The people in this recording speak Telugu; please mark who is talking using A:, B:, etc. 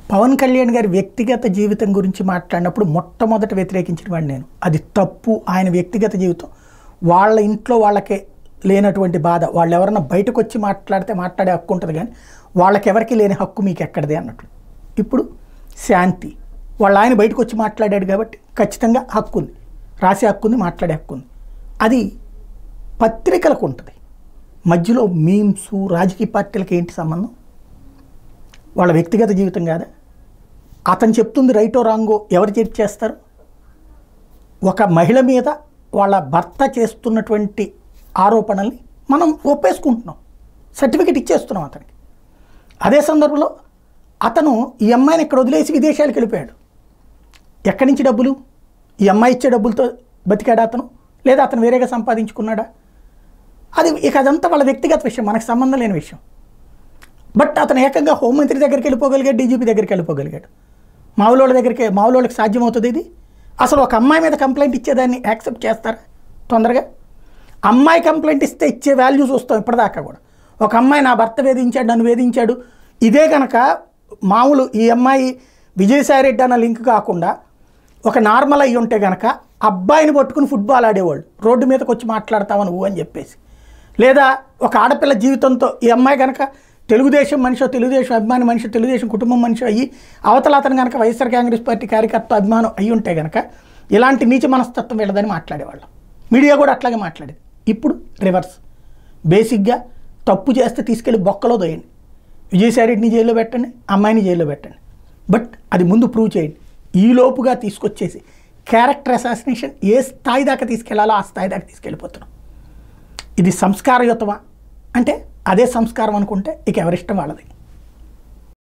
A: పవన్ కళ్యాణ్ గారి వ్యక్తిగత జీవితం గురించి మాట్లాడినప్పుడు మొట్టమొదట వ్యతిరేకించిన వాడిని నేను అది తప్పు ఆయన వ్యక్తిగత జీవితం వాళ్ళ ఇంట్లో వాళ్ళకే లేనటువంటి బాధ వాళ్ళు ఎవరన్నా బయటకు వచ్చి మాట్లాడితే మాట్లాడే హక్కు ఉంటుంది కానీ వాళ్ళకి ఎవరికి లేని హక్కు మీకు ఎక్కడిదే అన్నట్లు ఇప్పుడు శాంతి వాళ్ళ ఆయన బయటకు వచ్చి మాట్లాడాడు కాబట్టి ఖచ్చితంగా హక్కు ఉంది రాసే హక్కు ఉంది మాట్లాడే హక్కు ఉంది అది పత్రికలకు ఉంటుంది మధ్యలో మీమ్స్ రాజకీయ పార్టీలకి ఏంటి సంబంధం వాళ్ళ వ్యక్తిగత జీవితం కాదా అతను చెప్తుంది రైటో రాంగో ఎవరు చెక్ చేస్తారు ఒక మహిళ మీద వాళ్ళ భర్త చేస్తున్నటువంటి ఆరోపణల్ని మనం ఒప్పేసుకుంటున్నాం సర్టిఫికెట్ ఇచ్చేస్తున్నాం అతనికి అదే సందర్భంలో అతను ఈ అమ్మాయిని ఇక్కడ వదిలేసి విదేశాలకు వెళ్ళిపోయాడు ఎక్కడి నుంచి డబ్బులు ఈ అమ్మాయి ఇచ్చే డబ్బులతో బతికాడా అతను లేదా అతను వేరేగా సంపాదించుకున్నాడా అది ఇక అదంతా వాళ్ళ వ్యక్తిగత విషయం మనకు సంబంధం లేని విషయం బట్ అతను ఏకంగా హోంమంత్రి దగ్గరికి వెళ్ళిపోగలిగాడు డీజీపీ దగ్గరికి వెళ్ళిపోగలిగాడు మావులోళ్ళ దగ్గరికి మావులోళ్ళకి సాధ్యమవుతుంది ఇది అసలు ఒక అమ్మాయి మీద కంప్లైంట్ ఇచ్చేదాన్ని యాక్సెప్ట్ చేస్తారా తొందరగా అమ్మాయి కంప్లైంట్ ఇస్తే ఇచ్చే వాల్యూ చూస్తాం ఇప్పటిదాకా కూడా ఒక అమ్మాయి నా భర్త వేధించాడు నన్ను వేధించాడు ఇదే కనుక మామూలు ఈ అమ్మాయి విజయసాయిరెడ్డి అన్న లింక్ కాకుండా ఒక నార్మల్ అయ్యి ఉంటే కనుక అబ్బాయిని పట్టుకుని ఫుట్బాల్ ఆడేవాళ్ళు రోడ్డు మీదకి వచ్చి మాట్లాడతావు నువ్వు అని చెప్పేసి లేదా ఒక ఆడపిల్ల జీవితంతో ఈ అమ్మాయి కనుక తెలుగుదేశం మనిషి తెలుగుదేశం అభిమాని మనిషి తెలుగుదేశం కుటుంబం మనిషి అయ్యి అవతల అతను కనుక వైఎస్ఆర్ కాంగ్రెస్ పార్టీ కార్యకర్త అభిమానం అయ్యి ఉంటే కనుక ఇలాంటి నీచ మనస్తత్వం వీళ్ళదని మాట్లాడేవాళ్ళం మీడియా కూడా అట్లాగే మాట్లాడేది ఇప్పుడు రివర్స్ బేసిక్గా తప్పు చేస్తే తీసుకెళ్ళి బొక్కలో దోయండి విజయసాయిరెడ్డిని జైల్లో పెట్టండి అమ్మాయిని జైల్లో పెట్టండి బట్ అది ముందు ప్రూవ్ చేయండి ఈ లోపుగా తీసుకొచ్చేసి క్యారెక్టర్ అసాసినేషన్ ఏ స్థాయి దాకా తీసుకెళ్లాలో ఆ స్థాయి దాకా తీసుకెళ్ళిపోతున్నాం ఇది సంస్కారయుతమా అంటే అదే సంస్కారం అనుకుంటే ఇక ఎవరిష్టం వాళ్ళది